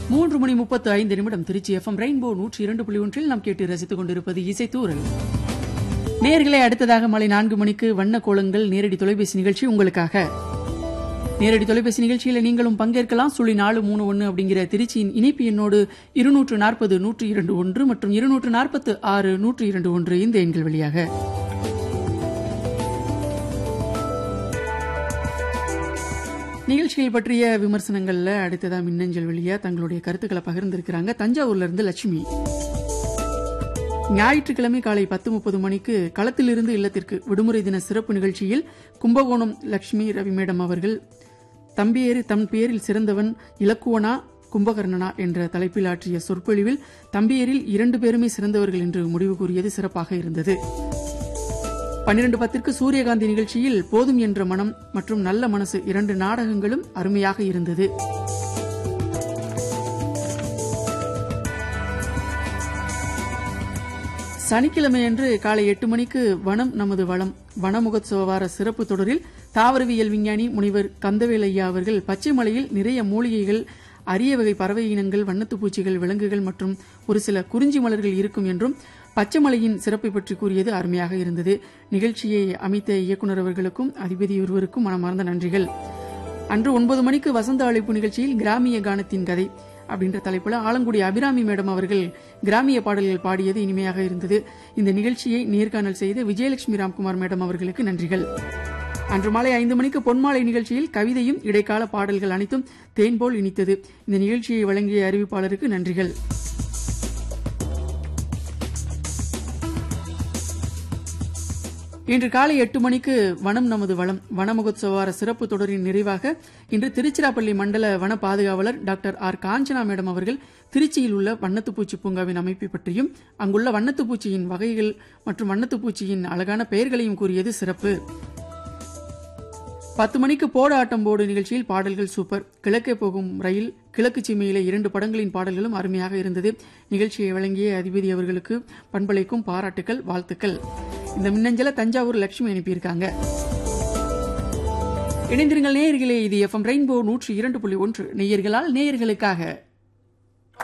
மூன்று மணி முப்பத்து ஐந்து நிமிடம் திருச்சி எஃப்எம் ரெயின்போ நூற்றி இரண்டு புள்ளி ஒன்றில் நாம் கேட்டு ரசித்துக் கொண்டிருப்பது இசைத்தூரல் நேர்களை அடுத்ததாக மாலை நான்கு மணிக்கு வண்ண கோலங்கள் நேரடி தொலைபேசி நிகழ்ச்சி உங்களுக்காக நேரடி தொலைபேசி நிகழ்ச்சியில் நீங்களும் பங்கேற்கலாம் சுழி நாலு மூணு ஒன்று அப்படிங்கிற திருச்சியின் இணைப்பு எண்ணோடு இருநூற்று நாற்பது நூற்று இரண்டு ஒன்று மற்றும் இருநூற்று நாற்பத்து ஆறு நூற்று இரண்டு ஒன்று இந்த எண்கள் வழியாக நிகழ்ச்சிகள் பற்றிய விமர்சனங்கள்ல அடுத்ததா மின்னஞ்சல் வழியா தங்களுடைய கருத்துக்களை பகிர்ந்திருக்கிறாங்க தஞ்சாவூர்ல இருந்து லட்சுமி ஞாயிற்றுக்கிழமை காலை பத்து முப்பது மணிக்கு களத்திலிருந்து இல்லத்திற்கு விடுமுறை தின சிறப்பு நிகழ்ச்சியில் கும்பகோணம் லட்சுமி ரவி மேடம் அவர்கள் தம்பியேறு தம் பேரில் சிறந்தவன் இலக்குவனா கும்பகர்ணனா என்ற தலைப்பில் ஆற்றிய சொற்பொழிவில் தம்பியரில் இரண்டு பேருமே சிறந்தவர்கள் என்று முடிவு கூறியது சிறப்பாக இருந்தது பன்னிரண்டு பத்திற்கு சூரியகாந்தி நிகழ்ச்சியில் போதும் என்ற மனம் மற்றும் நல்ல மனசு இரண்டு நாடகங்களும் அருமையாக இருந்தது சனிக்கிழமையன்று காலை எட்டு மணிக்கு வனம் நமது வளம் வனமுகோத்சவ வார சிறப்பு தொடரில் தாவரவியல் விஞ்ஞானி முனைவர் கந்தவேல் ஐயா அவர்கள் பச்சை மலையில் நிறைய மூலிகைகள் அரிய வகை பறவை இனங்கள் வண்ணத்துப் பூச்சிகள் விலங்குகள் மற்றும் ஒரு சில குறிஞ்சி மலர்கள் இருக்கும் என்றும் பச்சைமலையின் சிறப்பை பற்றி கூறியது அருமையாக இருந்தது நிகழ்ச்சியை அமைத்த இயக்குநர் அவர்களுக்கும் அதிபதி ஒருவருக்கும் மனமார்ந்த நன்றிகள் அன்று ஒன்பது மணிக்கு வசந்த அழைப்பு நிகழ்ச்சியில் கிராமிய கானத்தின் கதை அப்படின்ற தலைப்புல ஆலங்குடி அபிராமி மேடம் அவர்கள் கிராமிய பாடல்கள் பாடியது இனிமையாக இருந்தது இந்த நிகழ்ச்சியை நேர்காணல் செய்த விஜயலட்சுமி ராம்குமார் மேடம் அவர்களுக்கு நன்றிகள் அன்று மாலை ஐந்து மணிக்கு பொன்மாலை நிகழ்ச்சியில் கவிதையும் இடைக்கால பாடல்கள் அனைத்தும் தேன் போல் இனித்தது இந்த நிகழ்ச்சியை வழங்கிய அறிவிப்பாளருக்கு நன்றிகள் இன்று காலை எட்டு மணிக்கு வனம் நமது வளம் வன மகோத்சவ வார சிறப்பு தொடரின் நிறைவாக இன்று திருச்சிராப்பள்ளி மண்டல வன பாதுகாவலர் டாக்டர் ஆர் காஞ்சனா மேடம் அவர்கள் திருச்சியில் உள்ள வண்ணத்துப்பூச்சி பூங்காவின் அமைப்பை பற்றியும் அங்குள்ள வண்ணத்துப்பூச்சியின் வகைகள் மற்றும் வண்ணத்துப்பூச்சியின் அழகான பெயர்களையும் கூறியது சிறப்பு பத்து மணிக்கு போட ஆட்டம் போடு நிகழ்ச்சியில் பாடல்கள் சூப்பர் கிழக்கே போகும் ரயில் கிழக்கு சீமையிலே இரண்டு படங்களின் பாடல்களும் அருமையாக இருந்தது நிகழ்ச்சியை வழங்கிய அதிபதி அவர்களுக்கு பண்பலைக்கும் பாராட்டுக்கள் வாழ்த்துக்கள் இந்த மின்னஞ்சல தஞ்சாவூர் லட்சுமி அனுப்பியிருக்காங்க இணைந்திருங்கள் நேயர்களே இது எஃப்எம் ரெயின்போ நூற்றி இரண்டு புள்ளி ஒன்று நேயர்களால் நேயர்களுக்காக